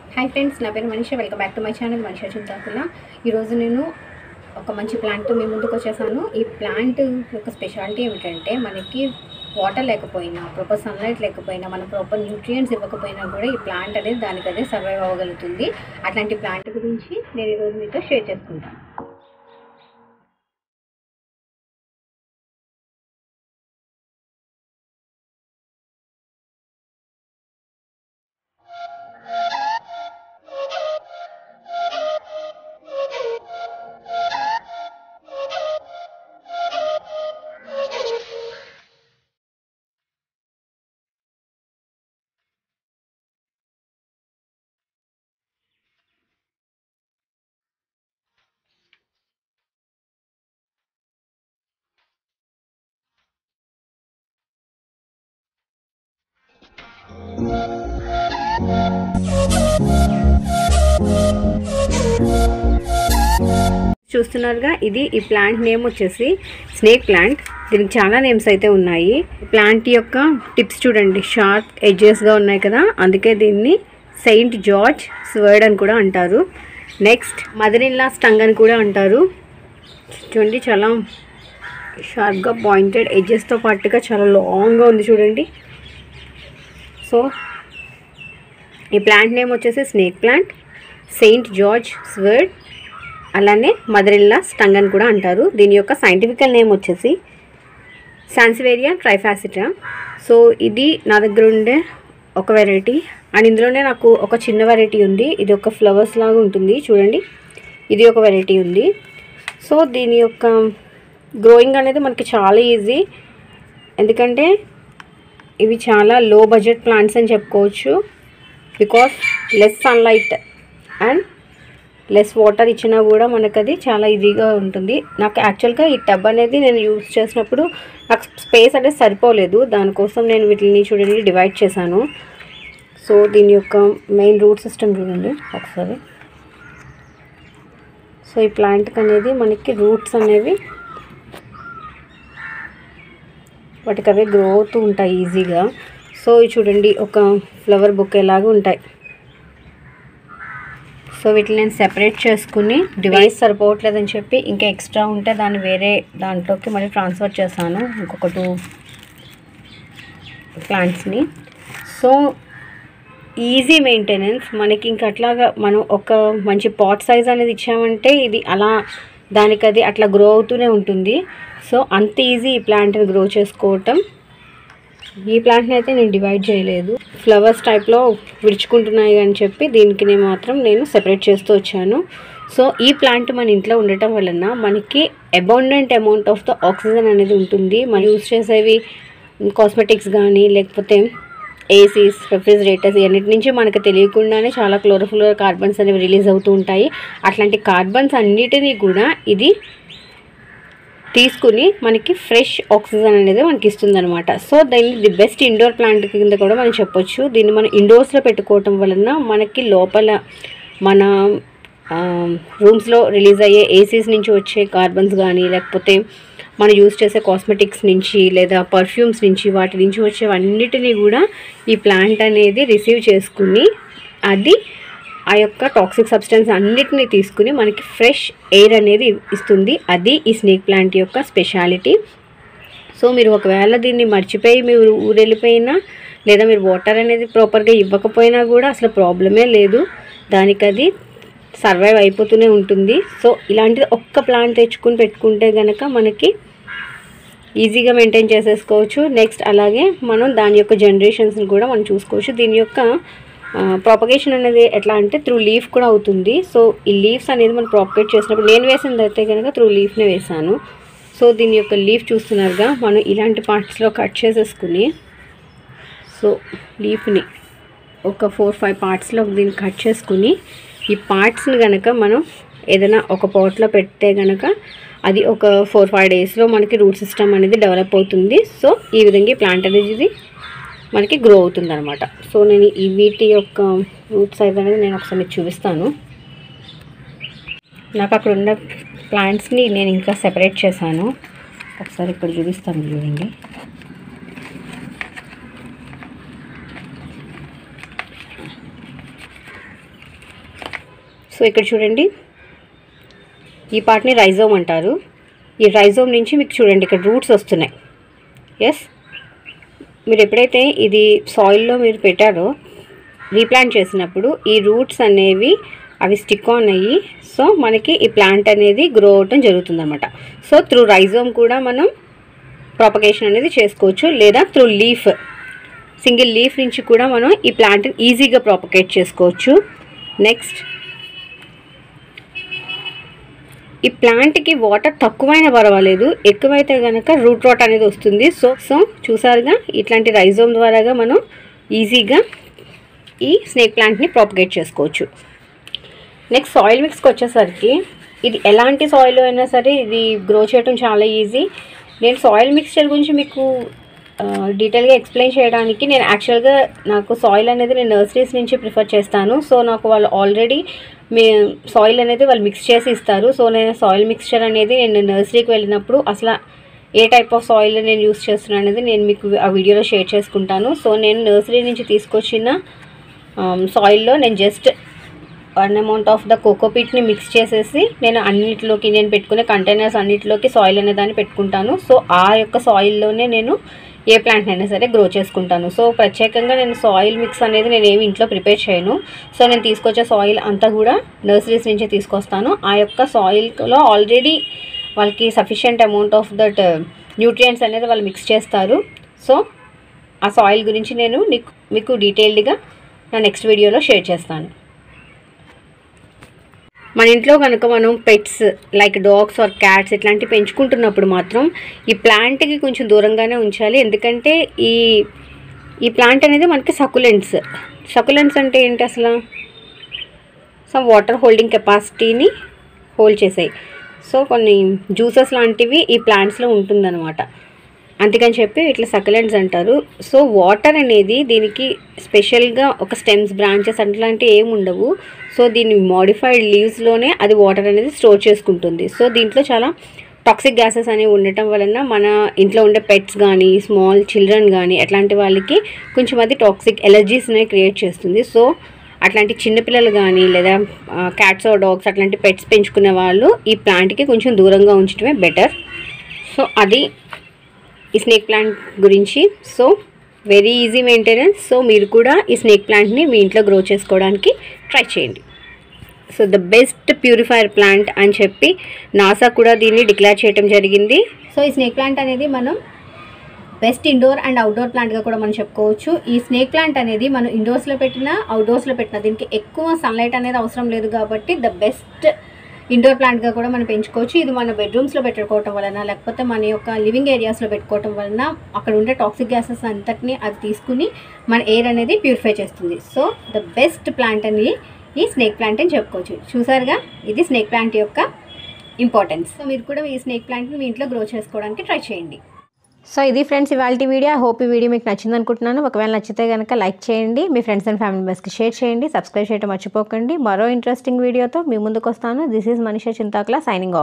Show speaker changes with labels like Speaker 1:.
Speaker 1: hi friends నా పేరు Manisha welcome back to my channel Manisha Chintakula ఈరోజు నేను ఒక మంచి ప్లాంట్తో మీ ముందుకు వచ్చేసాను ఈ ప్లాంట్ యొక్క స్పెషాలిటీ ఏమిటంటే మనకి వాటర్ లేకపోయినా ప్రాపర్ సన్లైట్ లేకపోయినా మన ప్రాపర్ న్యూట్రియంట్స్ ఇవ్వకపోయినా కూడా ఈ ప్లాంట్ అనేది దానికదే సర్వైవ్ అవ్వగలుగుతుంది అట్లాంటి ప్లాంట్ గురించి నేను ఈరోజు మీతో షేర్ చేసుకుంటాను చూస్తున్నారుగా ఇది ఈ ప్లాంట్ నేమ్ వచ్చేసి స్నేక్ ప్లాంట్ దీనికి చాలా నేమ్స్ అయితే ఉన్నాయి ప్లాంట్ యొక్క టిప్స్ చూడండి షార్ప్ ఎడ్జెస్గా ఉన్నాయి కదా అందుకే దీన్ని సెయింట్ జార్జ్ స్వర్డ్ అని కూడా అంటారు next mother in law tongue అని కూడా అంటారు చూడండి చాలా షార్ప్గా పాయింటెడ్ ఎడ్జెస్తో పాటుగా చాలా లాంగ్గా ఉంది చూడండి సో ఈ ప్లాంట్ నేమ్ వచ్చేసి snake plant saint George sword అలానే మదర్ ఇల్లా స్టంగ్ అని కూడా అంటారు దీని యొక్క సైంటిఫికల్ నేమ్ వచ్చేసి సాన్సివేరియా ట్రైఫాసిటా సో ఇది నా దగ్గర ఉండే ఒక వెరైటీ అండ్ ఇందులోనే నాకు ఒక చిన్న వెరైటీ ఉంది ఇది ఒక ఫ్లవర్స్ లాగా ఉంటుంది చూడండి ఇది ఒక వెరైటీ ఉంది సో దీని యొక్క గ్రోయింగ్ అనేది మనకి చాలా ఈజీ ఎందుకంటే ఇవి చాలా లో బడ్జెట్ ప్లాంట్స్ అని చెప్పుకోవచ్చు because less sunlight and less water ఇచ్చినా కూడా మనకు అది చాలా ఈజీగా ఉంటుంది నాకు యాక్చువల్గా ఈ టబ్ అనేది నేను యూజ్ చేసినప్పుడు నాకు స్పేస్ అనేది సరిపోలేదు దానికోసం నేను వీటిని చూడండి డివైడ్ చేశాను సో దీని యొక్క మెయిన్ రూట్ సిస్టమ్ చూడండి ఒకసారి సో ఈ ప్లాంట్కి అనేది మనకి రూట్స్ అనేవి వాటికి అవే గ్రో అవుతూ ఉంటాయి ఈజీగా సో ఇవి చూడండి ఒక ఫ్లవర్ బుక్ ఎలాగా ఉంటాయి సో వీటిని నేను సెపరేట్ చేసుకుని డివైస్ సరిపోవట్లేదని చెప్పి ఇంకా ఎక్స్ట్రా ఉంటే దాన్ని వేరే దాంట్లోకి మళ్ళీ ట్రాన్స్ఫర్ చేశాను ఇంకొక టూ ప్లాంట్స్ని సో ఈజీ మెయింటెనెన్స్ మనకి ఇంక అట్లాగా మనం ఒక మంచి పాట్ సైజ్ అనేది ఇచ్చామంటే ఇది అలా దానికి అది అట్లా గ్రో అవుతూనే ఉంటుంది సో అంత ఈజీ ఈ ప్లాంట్ని గ్రో చేసుకోవటం ఈ ప్లాంట్ని అయితే నేను డివైడ్ చేయలేదు ఫ్లవర్స్ టైప్లో విడుచుకుంటున్నాయి అని చెప్పి దీనికి నేను మాత్రం నేను సెపరేట్ చేస్తూ వచ్చాను సో ఈ ప్లాంట్ మన ఇంట్లో ఉండటం వలన మనకి abundant amount of the oxygen అనేది ఉంటుంది మనం యూస్ చేసేవి కాస్మెటిక్స్ కానీ లేకపోతే ఏసీస్ రెఫ్రిజిరేటర్స్ ఇవన్నిటి నుంచి మనకు తెలియకుండానే చాలా క్లోరోఫ్లోర్ కార్బన్స్ అనేవి రిలీజ్ అవుతూ ఉంటాయి అట్లాంటి కార్బన్స్ అన్నిటినీ కూడా ఇది తీసుకుని మనకి ఫ్రెష్ ఆక్సిజన్ అనేది మనకి ఇస్తుంది అనమాట సో దీన్ని ది బెస్ట్ ఇండోర్ ప్లాంట్ కింద కూడా మనం చెప్పొచ్చు దీన్ని మనం ఇండోర్స్లో పెట్టుకోవటం వలన మనకి లోపల మన రూమ్స్లో రిలీజ్ అయ్యే ఏసీస్ నుంచి వచ్చే కార్బన్స్ కానీ లేకపోతే మనం యూస్ చేసే కాస్మెటిక్స్ నుంచి లేదా పర్ఫ్యూమ్స్ నుంచి వాటి నుంచి వచ్చేవన్నిటినీ కూడా ఈ ప్లాంట్ అనేది రిసీవ్ చేసుకుని అది ఆ యొక్క టాక్సిక్ సబ్స్టెన్స్ అన్నిటిని తీసుకుని మనకి ఫ్రెష్ ఎయిర్ అనేది ఇస్తుంది అది ఈ స్నేక్ ప్లాంట్ యొక్క స్పెషాలిటీ సో మీరు ఒకవేళ దీన్ని మర్చిపోయి మీరు ఊరెళ్ళిపోయినా లేదా మీరు వాటర్ అనేది ప్రాపర్గా ఇవ్వకపోయినా కూడా అసలు ప్రాబ్లమే లేదు దానికి అది సర్వైవ్ అయిపోతూనే ఉంటుంది సో ఇలాంటిది ఒక్క ప్లాంట్ తెచ్చుకుని పెట్టుకుంటే కనుక మనకి ఈజీగా మెయింటైన్ చేసేసుకోవచ్చు నెక్స్ట్ అలాగే మనం దాని యొక్క జనరేషన్స్ని కూడా మనం చూసుకోవచ్చు దీని యొక్క ప్రాపగేషన్ అనేది ఎట్లా అంటే త్రూ లీఫ్ కూడా అవుతుంది సో ఈ లీవ్స్ అనేది మనం ప్రాపగేట్ చేసినప్పుడు నేను వేసింది అయితే కనుక త్రూ లీఫ్నే వేసాను సో దీని యొక్క లీఫ్ చూస్తున్నారుగా మనం ఇలాంటి పార్ట్స్లో కట్ చేసేసుకుని సో లీఫ్ని ఒక ఫోర్ ఫైవ్ పార్ట్స్లో దీన్ని కట్ చేసుకుని ఈ పార్ట్స్ని కనుక మనం ఏదైనా ఒక పాట్లో పెడితే కనుక అది ఒక ఫోర్ ఫైవ్ డేస్లో మనకి రూట్ సిస్టమ్ అనేది డెవలప్ అవుతుంది సో ఈ విధంగా ఈ ప్లాంట్ అనేది మనకి గ్రో అవుతుంది అనమాట సో నేను ఈ వీటి యొక్క రూట్ సైజ్ అనేది నేను ఒకసారి మీకు చూపిస్తాను నాకు అక్కడ ఉన్న ప్లాంట్స్ని నేను ఇంకా సెపరేట్ చేశాను ఒకసారి ఇక్కడ చూపిస్తాను చూడండి సో ఇక్కడ చూడండి ఈ పార్ట్ని రైజోమ్ అంటారు ఈ రైజోమ్ నుంచి మీకు చూడండి ఇక్కడ రూట్స్ వస్తున్నాయి ఎస్ మీరు ఎప్పుడైతే ఇది సాయిల్లో మీరు పెట్టారో రీప్లాంట్ చేసినప్పుడు ఈ రూట్స్ అనేవి అవి స్టిక్ ఆన్ అయ్యి సో మనకి ఈ ప్లాంట్ అనేది గ్రో అవటం జరుగుతుంది అనమాట సో త్రూ రైజోమ్ కూడా మనం ప్రాపగేషన్ అనేది చేసుకోవచ్చు లేదా త్రూ లీఫ్ సింగిల్ లీఫ్ నుంచి కూడా మనం ఈ ప్లాంట్ని ఈజీగా ప్రాపగేట్ చేసుకోవచ్చు నెక్స్ట్ ఈ ప్లాంట్కి వాటర్ తక్కువైనా పర్వాలేదు ఎక్కువైతే కనుక రూట్ రాట్ అనేది వస్తుంది సో సో చూసారుగా ఇట్లాంటి రైజోమ్ ద్వారాగా మనం ఈజీగా ఈ స్నేక్ ప్లాంట్ని ప్రాపగేట్ చేసుకోవచ్చు నెక్స్ట్ సాయిల్ మిక్స్కి వచ్చేసరికి ఇది ఎలాంటి సాయిల్ అయినా సరే ఇది గ్రో చేయడం చాలా ఈజీ నేను సాయిల్ మిక్స్చర్ గురించి మీకు డీటెయిల్గా ఎక్స్ప్లెయిన్ చేయడానికి నేను యాక్చువల్గా నాకు సాయిల్ అనేది నేను నర్సరీస్ నుంచి ప్రిఫర్ చేస్తాను సో నాకు వాళ్ళు ఆల్రెడీ మీ సాయిల్ అనేది వాళ్ళు మిక్స్ చేసి ఇస్తారు సో నేను సాయిల్ మిక్స్చర్ అనేది నేను నర్సరీకి వెళ్ళినప్పుడు అసలు ఏ టైప్ ఆఫ్ సాయిల్ నేను యూస్ చేస్తున్నాను అనేది నేను మీకు ఆ వీడియోలో షేర్ చేసుకుంటాను సో నేను నర్సరీ నుంచి తీసుకొచ్చిన సాయిల్లో నేను just one amount of the కోకోపీట్ని మిక్స్ చేసేసి నేను అన్నిటిలోకి నేను పెట్టుకునే కంటైనర్స్ అన్నిటిలోకి సాయిల్ అనే దాన్ని పెట్టుకుంటాను సో ఆ యొక్క సాయిల్లోనే నేను ఏ ప్లాంట్ అయినా సరే గ్రో చేసుకుంటాను సో ప్రత్యేకంగా నేను సాయిల్ మిక్స్ అనేది నేను ఏమి ఇంట్లో ప్రిపేర్ చేయను సో నేను తీసుకొచ్చే సాయిల్ అంతా కూడా నర్సరీస్ నుంచి తీసుకొస్తాను ఆ యొక్క సాయిల్లో ఆల్రెడీ వాళ్ళకి sufficient amount of that nutrients అనేది వాళ్ళు మిక్స్ చేస్తారు సో ఆ సాయిల్ గురించి నేను నీకు మీకు డీటెయిల్డ్గా నా నెక్స్ట్ వీడియోలో షేర్ చేస్తాను మన ఇంట్లో కనుక మనం pets like dogs or cats ఇట్లాంటివి పెంచుకుంటున్నప్పుడు మాత్రం ఈ ప్లాంట్కి కొంచెం దూరంగానే ఉంచాలి ఎందుకంటే ఈ ఈ ప్లాంట్ అనేది మనకి సకులెంట్స్ సకులెంట్స్ అంటే ఏంటి అసలు సమ్ వాటర్ హోల్డింగ్ కెపాసిటీని హోల్డ్ చేసాయి సో కొన్ని జ్యూసెస్ లాంటివి ఈ ప్లాంట్స్లో ఉంటుందన్నమాట అందుకని చెప్పి ఇట్లా సకలెంట్స్ అంటారు సో వాటర్ అనేది దీనికి స్పెషల్గా ఒక స్టెమ్స్ బ్రాంచెస్ అట్లాంటివి ఏమి ఉండవు సో దీని మోడిఫైడ్ లీవ్స్లోనే అది వాటర్ అనేది స్టోర్ చేసుకుంటుంది సో దీంట్లో చాలా టాక్సిక్ గ్యాసెస్ అనేవి ఉండటం వలన మన ఇంట్లో ఉండే పెట్స్ కానీ స్మాల్ చిల్డ్రన్ కానీ అట్లాంటి వాళ్ళకి కొంచెం అది టాక్సిక్ ఎలర్జీస్ అనేవి క్రియేట్ చేస్తుంది సో అట్లాంటి చిన్నపిల్లలు కానీ లేదా క్యాట్స్ ఆర్ డాగ్స్ అట్లాంటి పెట్స్ పెంచుకునే వాళ్ళు ఈ ప్లాంట్కి కొంచెం దూరంగా ఉంచడమే బెటర్ సో అది ఈ స్నేక్ ప్లాంట్ గురించి so very easy maintenance so మీరు కూడా ఈ స్నేక్ ప్లాంట్ని మీ ఇంట్లో గ్రో చేసుకోవడానికి ట్రై చేయండి so the best purifier plant అని చెప్పి నాసా కూడా దీన్ని డిక్లేర్ చేయడం జరిగింది సో ఈ స్నేక్ ప్లాంట్ అనేది మనం బెస్ట్ ఇండోర్ అండ్ అవుట్డోర్ ప్లాంట్గా కూడా మనం చెప్పుకోవచ్చు ఈ స్నేక్ ప్లాంట్ అనేది మనం ఇండోర్స్లో పెట్టినా అవుట్డోర్స్లో పెట్టినా దీనికి ఎక్కువ సన్లైట్ అనేది అవసరం లేదు కాబట్టి ద బెస్ట్ ఇండోర్ ప్లాంట్గా కూడా మనం పెంచుకోవచ్చు ఇది మన బెడ్రూమ్స్లో పెట్టుకోవటం వలన లేకపోతే మన యొక్క లివింగ్ ఏరియాస్లో పెట్టుకోవటం వలన అక్కడ ఉండే టాక్సిక్ గ్యాసెస్ అంతటిని అది తీసుకుని మన ఎయిర్ అనేది ప్యూరిఫై చేస్తుంది సో ద బెస్ట్ ప్లాంట్ అనేది ఈ స్నేక్ ప్లాంట్ అని చెప్పుకోవచ్చు చూసారుగా ఇది స్నేక్ ప్లాంట్ యొక్క ఇంపార్టెన్స్ సో మీరు కూడా ఈ స్నేక్ ప్లాంట్ని మీ ఇంట్లో గ్రో చేసుకోవడానికి ట్రై చేయండి సో ఇది ఫ్రెండ్స్ ఇవాళ వీడియో హోప్ ఈ వీడియో మీకు నచ్చింది అనుకుంటున్నాను ఒకవేళ నచ్చితే కనుక లైక్ చేయండి మీ ఫ్రెండ్స్ అండ్ ఫ్యామిలీ మెంబర్స్కి షేర్ చేయండి సబ్స్క్రైబ్ చేయడం మర్చిపోకండి మరో ఇంట్రెస్టింగ్ వీడియోతో మీ ముందుకు వస్తాను this is Manisha Chintakula signing of